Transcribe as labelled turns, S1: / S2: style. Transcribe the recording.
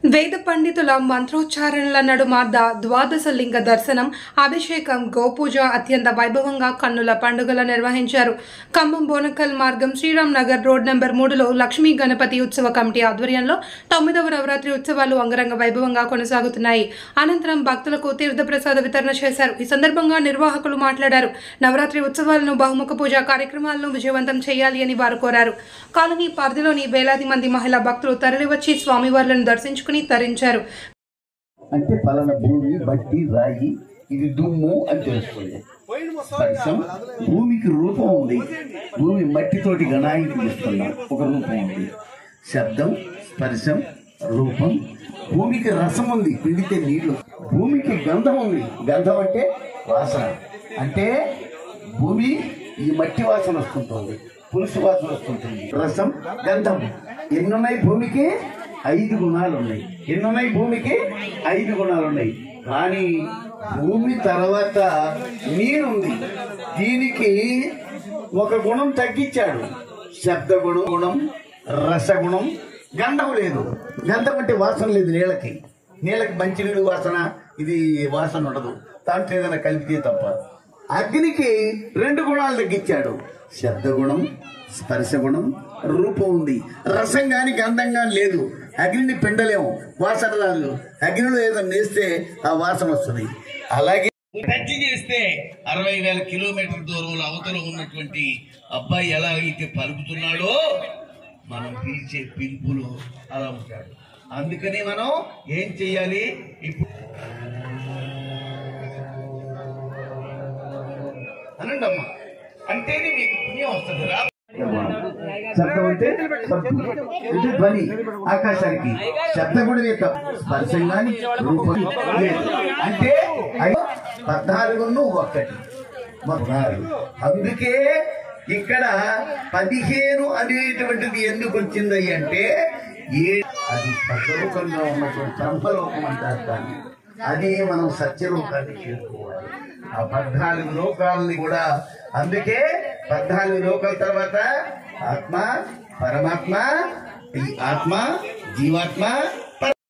S1: వేద పండితుల మంత్రోచ్చారణల నడుమ ద ద్వాదశ లింగ దర్శనం అభిషేకం గోపూజ అత్యంత వైభవంగా కన్నుల పండుగల నిర్వహించారు ఖమ్మం బోనకల్ మార్గం శ్రీరామ్ నగర్ రోడ్ నెంబర్ మూడులో లక్ష్మీ గణపతి ఉత్సవ కమిటీ ఆధ్వర్యంలో తొమ్మిదవ నవరాత్రి ఉత్సవాలు అంగరంగ వైభవంగా కొనసాగుతున్నాయి అనంతరం భక్తులకు తీర్థప్రసాద వితరణ చేశారు ఈ సందర్భంగా నిర్వాహకులు మాట్లాడారు నవరాత్రి ఉత్సవాలను బహుముఖ పూజ కార్యక్రమాలను విజయవంతం చేయాలి అని వారు కోరారు కాలనీ పరిధిలోని వేలాది మంది మహిళా భక్తులు తరలివచ్చి స్వామివార్లను దర్శించుకుని తరించారు
S2: అంటే పలానా భూమి బట్టి రాయి ఇది దుమ్ము అని తెలుస్తుంది స్పర్శం భూమికి రూపం ఉంది భూమి మట్టితోటి గణాయికి ఇస్తున్నాం ఒక రూపం ఉంది శబ్దం స్పర్శం రూపం భూమికి రసం ఉంది పిండితే నీళ్లు భూమికి గంధం ఉంది గంధం అంటే వాసన అంటే భూమి ఈ మట్టి వాసన వస్తుంటుంది పులుసు వాసన వస్తుంటుంది రసం గంధం ఎన్నున్నాయి భూమికి ఐదు గుణాలు ఉన్నాయి ఎన్నున్నాయి భూమికి ఐదు గుణాలు ఉన్నాయి కానీ భూమి తర్వాత నీరుంది దీనికి ఒక గుణం తగ్గించాడు శబ్ద గుణం గుణం రసగుణం గంధం లేదు గంధం అంటే వాసన లేదు నీళ్ళకి నీళ్ళకి మంచినీళ్ళు వాసన ఇది వాసన ఉండదు దాంట్లో ఏదైనా కలిపితే తప్ప అగ్నికి రెండు గుణాలు తగ్గించాడు శబ్ద గుణం స్పర్శ గుణం రూపం ఉంది రసం గాని గంధం గాని లేదు అగ్నిని పిండలేము వాసన రాదు అగ్నిలో ఏదైనా నేస్తే ఆ వాసన వస్తుంది అలాగే టచ్ చేస్తే అరవై వేల కిలోమీటర్ దూరంలో అవతల ఉన్నటువంటి అబ్బాయి ఎలా అయితే పలుకుతున్నాడో మనం పిలిచే పిలుపులు అలా ఉంటాడు అందుకని మనం ఏం చెయ్యాలి ఇప్పుడు అనండి అమ్మా అంటేనే మీకు పుణ్యం వస్తుంది రా శబ్దం అంటే శబ్దం. ఇది ధ్వని ఆకాశానికి శబ్దం కూడా యొక్క స్పర్శం గాని రూపం లేదు అంటే ఐ- పద్నాలుగును ఒక్కటి పద్నాలుగు అందుకే ఇక్కడ పదిహేను అనేటువంటిది ఎందుకు వచ్చింది అంటే ఏ అది సత్యరూపంగా ఉన్నటువంటి బ్రహ్మలోకం అంటారు దాన్ని అది మనం సత్యరూపాన్ని చేరుకోవాలి ఆ పద్నాలుగు లోకాలని కూడా అందుకే పద్నాలుగు లోకాల తర్వాత ఆత్మ పరమాత్మ ఈ ఆత్మ జీవాత్మ